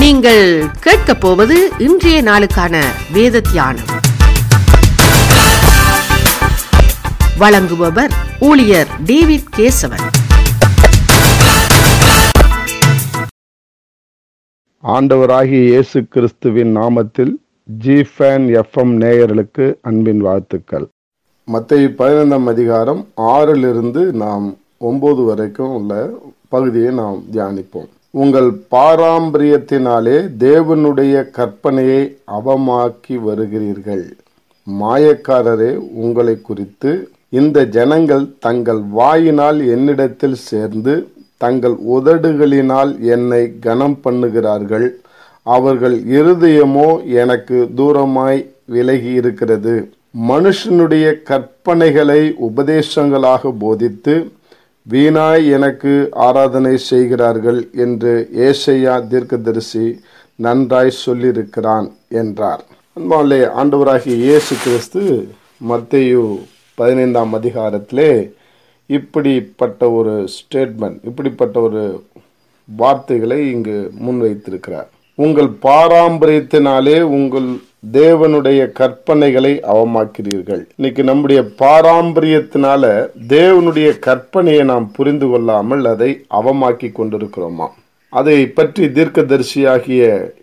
நீங்கள் கேட்கப் போவது இன்றைய நாளுக்கான வேத தியானம் வழங்குபவர் ஊழியர் டேவிட் கேசவன் ஆண்டவராகிய இயேசு கிறிஸ்துவின் நாமத்தில் ஜிஃபேன் எஃப்எம் நேயர்களுக்கு அன்பின் வாழ்த்துக்கள் மத்திய பதினைந்தாம் அதிகாரம் ஆறிலிருந்து நாம் ஒன்பது வரைக்கும் உள்ள பகுதியை நாம் தியானிப்போம் உங்கள் பாரம்பரியத்தினாலே தேவனுடைய கற்பனையை அவமாக்கி வருகிறீர்கள் மாயக்காரரே உங்களை குறித்து இந்த ஜனங்கள் தங்கள் வாயினால் என்னிடத்தில் சேர்ந்து தங்கள் உதடுகளினால் என்னை கனம் பண்ணுகிறார்கள் அவர்கள் இருதயமோ எனக்கு தூரமாய் விலகி இருக்கிறது மனுஷனுடைய கற்பனைகளை உபதேசங்களாக போதித்து வீணாய் எனக்கு ஆராதனை செய்கிறார்கள் என்று ஏசையா தீர்க்கதரிசி நன்றாய் சொல்லியிருக்கிறான் என்றார் அன்பாலே ஆண்டவராகிய இயேசு கிறிஸ்து மத்தேயு பதினைந்தாம் அதிகாரத்திலே இப்படிப்பட்ட ஒரு ஸ்டேட்மெண்ட் இப்படிப்பட்ட ஒரு வார்த்தைகளை இங்கு முன்வைத்திருக்கிறார் உங்கள் பாரம்பரியத்தினாலே உங்கள் தேவனுடைய கற்பனைகளை அவமாக்கிறீர்கள் இன்னைக்கு நம்முடைய பாரம்பரியத்தினால தேவனுடைய கற்பனையை நாம் புரிந்து கொள்ளாமல் அதை அவமாக்கி கொண்டிருக்கிறோமா அதை பற்றி தீர்க்கதரிசியாகிய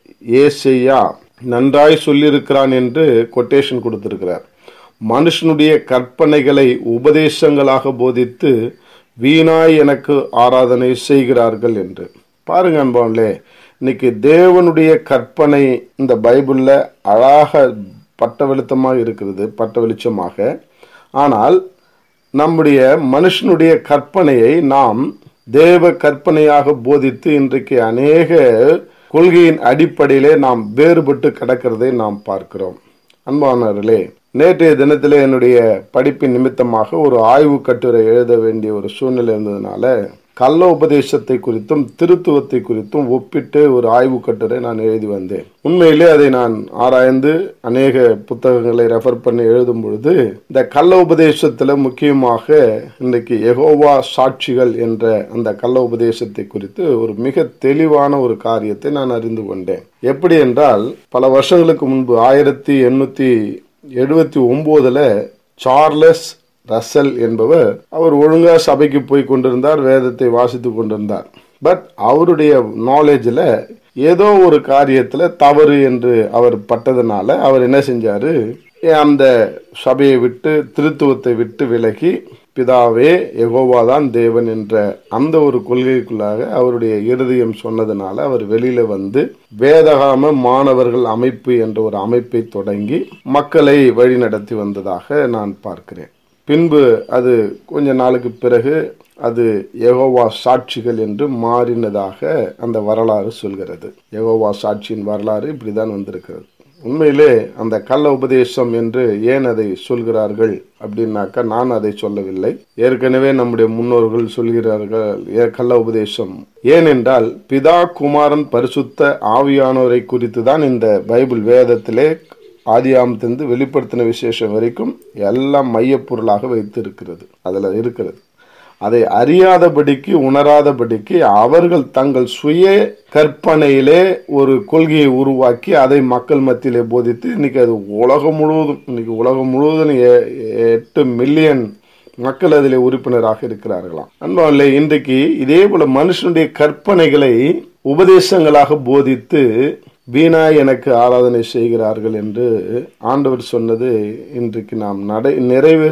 ஏசையா நன்றாய் சொல்லியிருக்கிறான் என்று கொட்டேஷன் கொடுத்திருக்கிறார் மனுஷனுடைய கற்பனைகளை உபதேசங்களாக போதித்து வீணாய் எனக்கு ஆராதனை செய்கிறார்கள் என்று பாருங்க அன்பான்லே இன்னைக்கு தேவனுடைய கற்பனை இந்த பைபிளில் அழகாக பட்ட வெளிச்சமாக இருக்கிறது பட்ட வெளிச்சமாக ஆனால் நம்முடைய மனுஷனுடைய கற்பனையை நாம் தேவ கற்பனையாக போதித்து இன்றைக்கு அநேக கொள்கையின் அடிப்படையிலே நாம் வேறுபட்டு கிடக்கிறதை நாம் பார்க்கிறோம் அன்பானவர்களே நேற்றைய தினத்திலே என்னுடைய படிப்பின் நிமித்தமாக ஒரு ஆய்வு கட்டுரை எழுத வேண்டிய ஒரு சூழ்நிலை இருந்ததுனால கள்ள உபதேசத்தை குறித்தும் திருத்துவத்தை குறித்தும் ஒப்பிட்டு ஒரு ஆய்வு கட்டுரை நான் எழுதி வந்தேன் உண்மையிலே அதை நான் ஆராய்ந்து அநேக புத்தகங்களை ரெஃபர் பண்ணி எழுதும் பொழுது இந்த கள்ள உபதேசத்துல முக்கியமாக இன்றைக்கு எகோவா சாட்சிகள் என்ற அந்த கள்ள உபதேசத்தை குறித்து ஒரு மிக தெளிவான ஒரு காரியத்தை நான் அறிந்து கொண்டேன் எப்படி என்றால் பல வருஷங்களுக்கு முன்பு ஆயிரத்தி எண்ணூத்தி எழுபத்தி ஒன்பதுல சார்லஸ் ரசல் என்பவர் அவர் ஒழுங்கா சபைக்கு போய் கொண்டிருந்தார் வேதத்தை வாசித்து கொண்டிருந்தார் பட் அவருடைய நாலேஜில் ஏதோ ஒரு காரியத்தில் தவறு என்று அவர் பட்டதுனால அவர் என்ன செஞ்சாரு அந்த சபையை விட்டு திருத்துவத்தை விட்டு விலகி பிதாவே எகோவாதான் தேவன் என்ற அந்த ஒரு கொள்கைக்குள்ளாக அவருடைய இருதயம் சொன்னதுனால அவர் வெளியில வந்து வேதகாம மாணவர்கள் அமைப்பு என்ற ஒரு அமைப்பை தொடங்கி மக்களை வழிநடத்தி வந்ததாக நான் பார்க்கிறேன் பின்பு அது கொஞ்ச நாளுக்கு பிறகு அது எகோவா சாட்சிகள் என்று மாறினதாக அந்த வரலாறு சொல்கிறது எகோவா சாட்சியின் வரலாறு இப்படிதான் வந்திருக்கிறது உண்மையிலே அந்த கள்ள உபதேசம் என்று ஏன் அதை சொல்கிறார்கள் அப்படின்னாக்கா நான் அதை சொல்லவில்லை ஏற்கனவே நம்முடைய முன்னோர்கள் சொல்கிறார்கள் கள்ள உபதேசம் ஏனென்றால் பிதா குமாரன் பரிசுத்த ஆவியானோரை குறித்து தான் இந்த பைபிள் வேதத்திலே ஆதியாமத்திலிருந்து வெளிப்படுத்தின விசேஷம் வரைக்கும் எல்லாம் மையப்பொருளாக வைத்து இருக்கிறது அதில் இருக்கிறது அதை அறியாதபடிக்கு உணராதபடிக்கு அவர்கள் தங்கள் சுய கற்பனையிலே ஒரு கொள்கையை உருவாக்கி அதை மக்கள் மத்தியிலே போதித்து இன்னைக்கு அது உலகம் முழுவதும் இன்னைக்கு உலகம் முழுவதும் எட்டு மில்லியன் மக்கள் அதில் உறுப்பினராக இருக்கிறார்களாம் அன்பாவில்லை இன்றைக்கு இதே போல மனுஷனுடைய கற்பனைகளை உபதேசங்களாக போதித்து வீணா எனக்கு ஆராதனை செய்கிறார்கள் என்று ஆண்டவர் சொன்னது இன்றைக்கு நாம் நடை நிறைவே